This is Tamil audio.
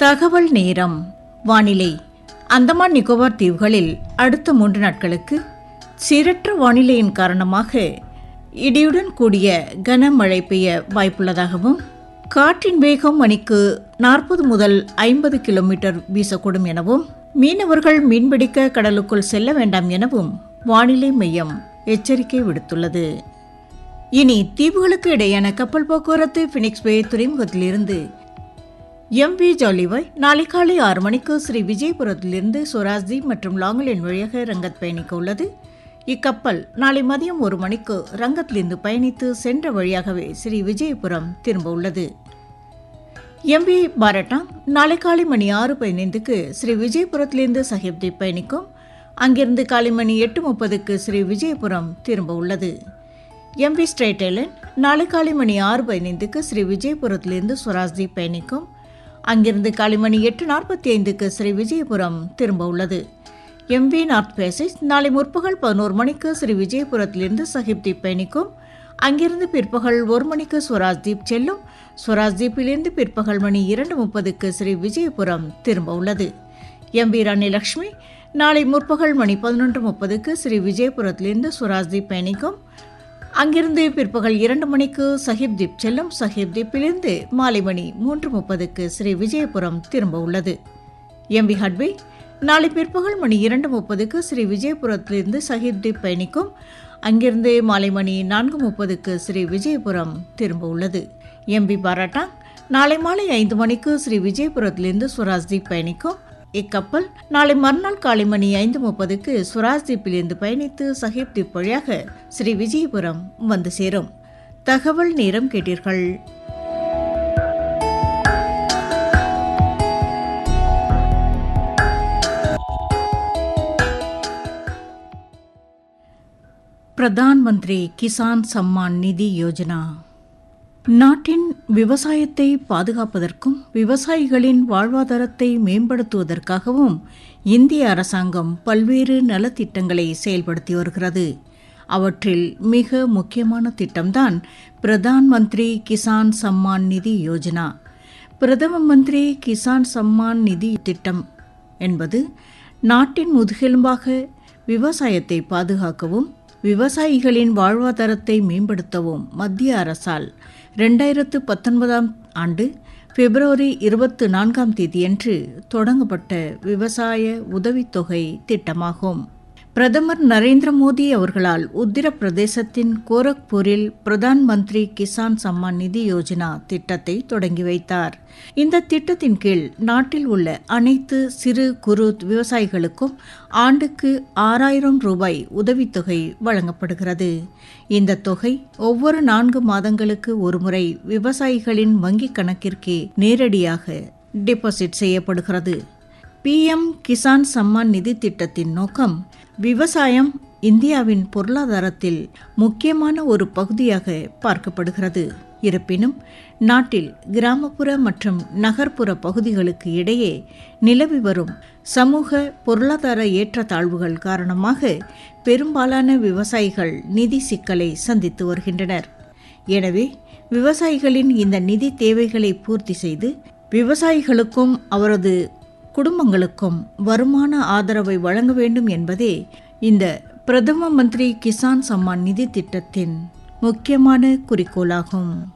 தகவல் நேரம் வானிலை அந்தமான் நிக்கோபார் தீவுகளில் அடுத்த மூன்று நாட்களுக்கு சீரற்ற வானிலையின் காரணமாக இடியுடன் கூடிய கனமழை பெய்ய வாய்ப்புள்ளதாகவும் காற்றின் வேகம் மணிக்கு நாற்பது முதல் ஐம்பது கிலோமீட்டர் வீசக்கூடும் எனவும் மீனவர்கள் மீன்பிடிக்க கடலுக்குள் செல்ல வேண்டாம் எனவும் வானிலை மையம் எச்சரிக்கை விடுத்துள்ளது இனி தீவுகளுக்கு இடையான கப்பல் போக்குவரத்து பினிக்ஸ் பே துறைமுகத்திலிருந்து எம் வி ஜாலிவாய் நாளை காலை ஆறு மணிக்கு ஸ்ரீ விஜயபுரத்திலிருந்து சுவராஜ்தீப் மற்றும் லாங்கலேன் வழியாக ரங்கத் பயணிக்க உள்ளது இக்கப்பல் நாளை மதியம் ஒரு மணிக்கு ரங்கத்திலிருந்து பயணித்து சென்ற வழியாகவே ஸ்ரீ விஜயபுரம் திரும்ப உள்ளது எம் வி பாரட்டாங் நாளை காலை மணி ஆறு பதினைந்துக்கு ஸ்ரீ விஜயபுரத்திலிருந்து சஹிப்தீப் பயணிக்கும் அங்கிருந்து காலை மணி எட்டு முப்பதுக்கு ஸ்ரீ விஜயபுரம் திரும்ப உள்ளது எம் வி ஸ்ட்ரைட் ஐலண்ட் நாளை காலை மணி ஆறு பதினைந்துக்கு ஸ்ரீ விஜயபுரத்திலிருந்து சுவராஜ்தீப் பயணிக்கும் அங்கிருந்து காலை மணி எட்டு நாற்பத்தி ஐந்துக்கு ஸ்ரீ விஜயபுரம் திரும்ப உள்ளது எம்வி நார்த் பேசேஜ் நாளை முற்பகல் பதினோரு மணிக்கு ஸ்ரீ விஜயபுரத்திலிருந்து சஹிப்தீப் பயணிக்கும் அங்கிருந்து பிற்பகல் ஒரு மணிக்கு ஸ்வராஜ்தீப் செல்லும் ஸ்வராஜ்தீப்பிலிருந்து பிற்பகல் மணி இரண்டு முப்பதுக்கு ஸ்ரீ விஜயபுரம் திரும்ப உள்ளது எம்பி ராணி லக்ஷ்மி நாளை முற்பகல் மணி பதினொன்று முப்பதுக்கு ஸ்ரீ விஜயபுரத்திலிருந்து சுவராஜ்தீப் பயணிக்கும் அங்கிருந்து பிற்பகல் இரண்டு மணிக்கு சஹிப்தீப் செல்லும் சஹிப்தீப்பிலிருந்து மாலை மணி மூன்று முப்பதுக்கு ஸ்ரீ விஜயபுரம் திரும்ப உள்ளது எம்பி ஹட்வே நாளை பிற்பகல் மணி இரண்டு முப்பதுக்கு ஸ்ரீ விஜயபுரத்திலிருந்து சஹிப்தீப் பயணிக்கும் அங்கிருந்து மாலை மணி நான்கு முப்பதுக்கு ஸ்ரீ விஜயபுரம் திரும்ப உள்ளது எம்பி பாராட்டாங் நாளை மாலை ஐந்து மணிக்கு ஸ்ரீ விஜயபுரத்திலிருந்து சுவராஜ்தீப் பயணிக்கும் இக்கப்பல் நாளை மறுநாள் காலை மணி ஐந்து முப்பதுக்கு சுவராஜ்தீப்பிலிருந்து பயணித்து சஹிப்தீப் வழியாக ஸ்ரீ விஜயபுரம் வந்து சேரும் தகவல் நேரம் கேட்டீர்கள் பிரதான் மந்திரி கிசான் சம்மான் நிதி யோஜனா நாட்டின் விவசாயத்தை பாதுகாப்பதற்கும் விவசாயிகளின் வாழ்வாதாரத்தை மேம்படுத்துவதற்காகவும் இந்திய அரசாங்கம் பல்வேறு நலத்திட்டங்களை செயல்படுத்தி வருகிறது அவற்றில் மிக முக்கியமான திட்டம்தான் பிரதான் மந்திரி கிசான் சம்மான் நிதி யோஜனா பிரதம மந்திரி கிசான் சம்மான் நிதி திட்டம் என்பது நாட்டின் முதுகெலும்பாக விவசாயத்தை பாதுகாக்கவும் விவசாயிகளின் வாழ்வாதாரத்தை மேம்படுத்தவும் மத்திய அரசால் ரெண்டாயிரத்து பத்தொன்பதாம் ஆண்டு பிப்ரவரி இருபத்து நான்காம் தேதியன்று தொடங்கப்பட்ட விவசாய உதவித்தொகை திட்டமாகும் பிரதமர் நரேந்திர மோடி அவர்களால் உத்தரப்பிரதேசத்தின் கோரக்பூரில் பிரதான் மந்திரி கிசான் சம்மான் நிதி யோஜனா திட்டத்தை தொடங்கி வைத்தார் இந்த திட்டத்தின் கீழ் நாட்டில் உள்ள அனைத்து சிறு குறு விவசாயிகளுக்கும் ஆண்டுக்கு ஆறாயிரம் ரூபாய் உதவித்தொகை வழங்கப்படுகிறது இந்த தொகை ஒவ்வொரு நான்கு மாதங்களுக்கு ஒருமுறை விவசாயிகளின் வங்கிக் கணக்கிற்கே நேரடியாக டெபாசிட் செய்யப்படுகிறது பிஎம் கிசான் சம்மான் நிதி திட்டத்தின் நோக்கம் விவசாயம் இந்தியாவின் பொருளாதாரத்தில் முக்கியமான ஒரு பகுதியாக பார்க்கப்படுகிறது இருப்பினும் நாட்டில் கிராமப்புற மற்றும் நகர்ப்புற பகுதிகளுக்கு இடையே நிலவி வரும் சமூக பொருளாதார ஏற்றத்தாழ்வுகள் காரணமாக பெரும்பாலான விவசாயிகள் நிதி சிக்கலை சந்தித்து வருகின்றனர் எனவே விவசாயிகளின் இந்த நிதி தேவைகளை பூர்த்தி செய்து விவசாயிகளுக்கும் அவரது குடும்பங்களுக்கும் வருமான ஆதரவை வழங்க வேண்டும் என்பதே இந்த பிரதம மந்திரி கிசான் சம்மான் நிதி திட்டத்தின் முக்கியமான குறிக்கோளாகும்